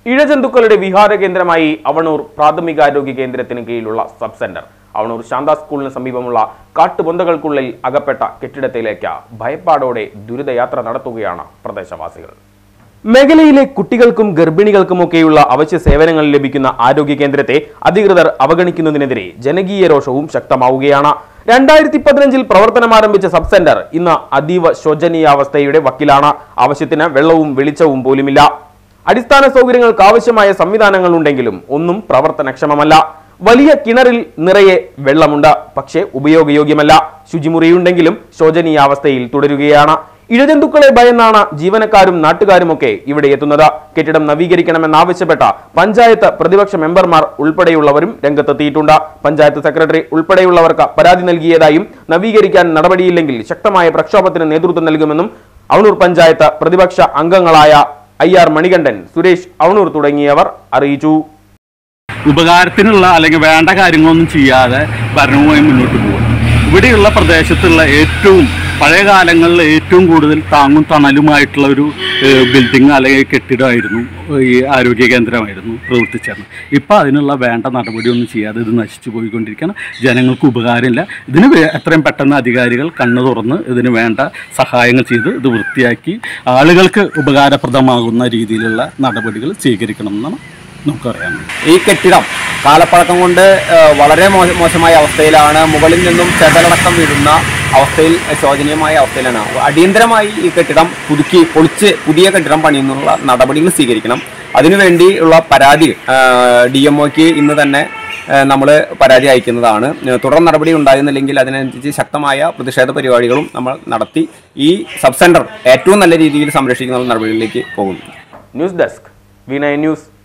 ഇഴജന്തുക്കളുടെ വിഹാര കേന്ദ്രമായി അവണൂർ പ്രാഥമികാരോഗ്യ കേന്ദ്രത്തിന് കീഴിലുള്ള സബ് സെന്റർ അവണൂർ ശാന്ത സ്കൂളിന് സമീപമുള്ള കാട്ടുപൊന്തകൾക്കുള്ളിൽ അകപ്പെട്ട കെട്ടിടത്തിലേക്ക് ഭയപ്പാടോടെ ദുരിതയാത്ര നടത്തുകയാണ് പ്രദേശവാസികൾ മേഖലയിലെ കുട്ടികൾക്കും ഗർഭിണികൾക്കുമൊക്കെയുള്ള അവശ്യ സേവനങ്ങൾ ലഭിക്കുന്ന ആരോഗ്യ കേന്ദ്രത്തെ അധികൃതർ അവഗണിക്കുന്നതിനെതിരെ ജനകീയ രോഷവും ശക്തമാവുകയാണ് രണ്ടായിരത്തി പതിനഞ്ചിൽ പ്രവർത്തനം ആരംഭിച്ച സബ് സെന്റർ ഇന്ന് അതീവ ശോചനീയാവസ്ഥയുടെ വക്കിലാണ് ആവശ്യത്തിന് വെള്ളവും വെളിച്ചവും പോലുമില്ല അടിസ്ഥാന സൗകര്യങ്ങൾക്ക് ആവശ്യമായ സംവിധാനങ്ങൾ ഉണ്ടെങ്കിലും ഒന്നും പ്രവർത്തനക്ഷമമല്ല വലിയ കിണറിൽ നിറയെ വെള്ളമുണ്ട് പക്ഷേ ഉപയോഗയോഗ്യമല്ല ശുചിമുറിയുണ്ടെങ്കിലും ശോചനീയാവസ്ഥയിൽ തുടരുകയാണ് ഇഴജന്തുക്കളെ ഭയന്നാണ് ജീവനക്കാരും നാട്ടുകാരുമൊക്കെ ഇവിടെ എത്തുന്നത് കെട്ടിടം നവീകരിക്കണമെന്നാവശ്യപ്പെട്ട പഞ്ചായത്ത് പ്രതിപക്ഷ മെമ്പർമാർ ഉൾപ്പെടെയുള്ളവരും രംഗത്തെത്തിയിട്ടുണ്ട് പഞ്ചായത്ത് സെക്രട്ടറി ഉൾപ്പെടെയുള്ളവർക്ക് പരാതി നൽകിയതായും നവീകരിക്കാൻ നടപടിയില്ലെങ്കിൽ ശക്തമായ പ്രക്ഷോഭത്തിന് നേതൃത്വം നൽകുമെന്നും അവണൂർ പഞ്ചായത്ത് പ്രതിപക്ഷ അംഗങ്ങളായ ഐ ആർ മണികണ്ഠൻ സുരേഷ് അവണൂർ തുടങ്ങിയവർ അറിയിച്ചു ഉപകാരത്തിനുള്ള അല്ലെങ്കിൽ വേണ്ട കാര്യങ്ങളൊന്നും ചെയ്യാതെ ഭരണവുമായി മുന്നോട്ട് പോകും ഇവിടെയുള്ള പ്രദേശത്തുള്ള ഏറ്റവും പഴയ കാലങ്ങളിൽ ഏറ്റവും കൂടുതൽ താങ്ങും തണലുമായിട്ടുള്ള ഒരു ബിൽഡിംഗ് അല്ലെങ്കിൽ കെട്ടിടമായിരുന്നു ഈ ആരോഗ്യ കേന്ദ്രമായിരുന്നു പ്രവർത്തിച്ചിരുന്നത് ഇപ്പോൾ അതിനുള്ള വേണ്ട നടപടിയൊന്നും ചെയ്യാതെ ഇത് നശിച്ചു പോയിക്കൊണ്ടിരിക്കുകയാണ് ജനങ്ങൾക്ക് ഉപകാരമില്ല ഇതിന് വേ- എത്രയും പെട്ടെന്ന് അധികാരികൾ കണ്ണു തുറന്ന് ഇതിന് വേണ്ട സഹായങ്ങൾ ചെയ്ത് ഇത് വൃത്തിയാക്കി ആളുകൾക്ക് ഉപകാരപ്രദമാകുന്ന രീതിയിലുള്ള നടപടികൾ സ്വീകരിക്കണം എന്നാണ് നമുക്കറിയാം ഈ കെട്ടിടം കാലപ്പഴക്കം കൊണ്ട് ആ, വളരെ മോ- മോശമായ അവസ്ഥയിലാണ് മുകളിൽ നിന്നും ചെതലടക്കം വീഴുന്ന അവസ്ഥയിൽ ശോചനീയമായ അവസ്ഥയിലാണ് അടിയന്തരമായി ഈ കെട്ടിടം പുതുക്കി പൊളിച്ച് പുതിയ കെട്ടിടം പണിയുന്നുള്ള നടപടികൾ സ്വീകരിക്കണം അതിനുവേണ്ടി ഉള്ള പരാതി ഡി എം ഒക്ക് ഇന്ന് തന്നെ നമ്മൾ പരാതി അയക്കുന്നതാണ് ആ, തുടർ നടപടി ഉണ്ടാകുന്നില്ലെങ്കിൽ അതിനനുസരിച്ച് ശക്തമായ പ്രതിഷേധ പരിപാടികളും നമ്മൾ നടത്തി ഈ സബ് സെന്റർ ഏറ്റവും നല്ല രീതിയിൽ സംരക്ഷിക്കുന്ന നടപടികളിലേക്ക് പോകും ന്യൂസ് ഡെസ്ക് വിനയ ന്യൂസ്